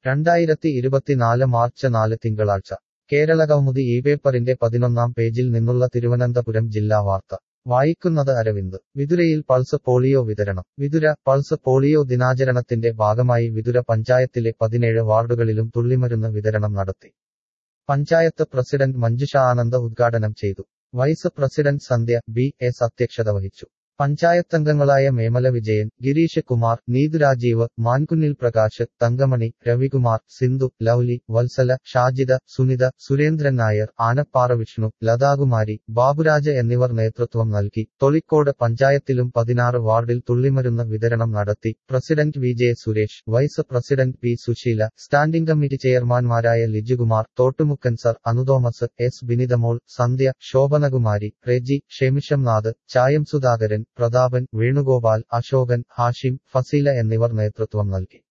രണ്ടായിരത്തി ഇരുപത്തിനാല് മാർച്ച് നാല് തിങ്കളാഴ്ച കേരള കൗമുദി ഈ പേപ്പറിന്റെ പതിനൊന്നാം പേജിൽ നിന്നുള്ള തിരുവനന്തപുരം ജില്ലാ വാർത്ത വായിക്കുന്നത് അരവിന്ദ് വിതുരയിൽ പൾസ് പോളിയോ വിതരണം വിതുര പൾസ് പോളിയോ ദിനാചരണത്തിന്റെ ഭാഗമായി വിതുര പഞ്ചായത്തിലെ പതിനേഴ് വാർഡുകളിലും തുള്ളിമരുന്ന് വിതരണം നടത്തി പഞ്ചായത്ത് പ്രസിഡന്റ് മഞ്ജുഷ ആനന്ദ ഉദ്ഘാടനം ചെയ്തു vice president Sandhya B S അധ്യക്ഷത വഹിച്ചു പഞ്ചായത്തംഗങ്ങളായ മേമല വിജയൻ ഗിരീഷ് കുമാർ നീതു രാജീവ് മാൻകുന്നിൽ പ്രകാശ് തങ്കമണി രവികുമാർ സിന്ധു ലൗലി വത്സല ഷാജിദ സുനിത സുരേന്ദ്രൻ നായർ ആനപ്പാറ വിഷ്ണു ലതാകുമാരി ബാബുരാജ് എന്നിവർ നേതൃത്വം നൽകി തൊളിക്കോട് പഞ്ചായത്തിലും പതിനാറ് വാർഡിൽ തുള്ളിമരുന്ന് വിതരണം നടത്തി president V J Suresh vice president P Susheela standing committee ചെയർമാൻമാരായ ലിജുകുമാർ തോട്ടുമുക്കൻ സർ അനുതോമസ് എസ് ബിനിതമോൾ സന്ധ്യ ശോഭനകുമാരി റെജി ഷെമിഷംനാഥ് ചായം സുധാകരൻ പ്രതാപൻ വേണുഗോപാൽ അശോകൻ ഹാഷിം ഫസീല എന്നിവർ നേതൃത്വം നൽകി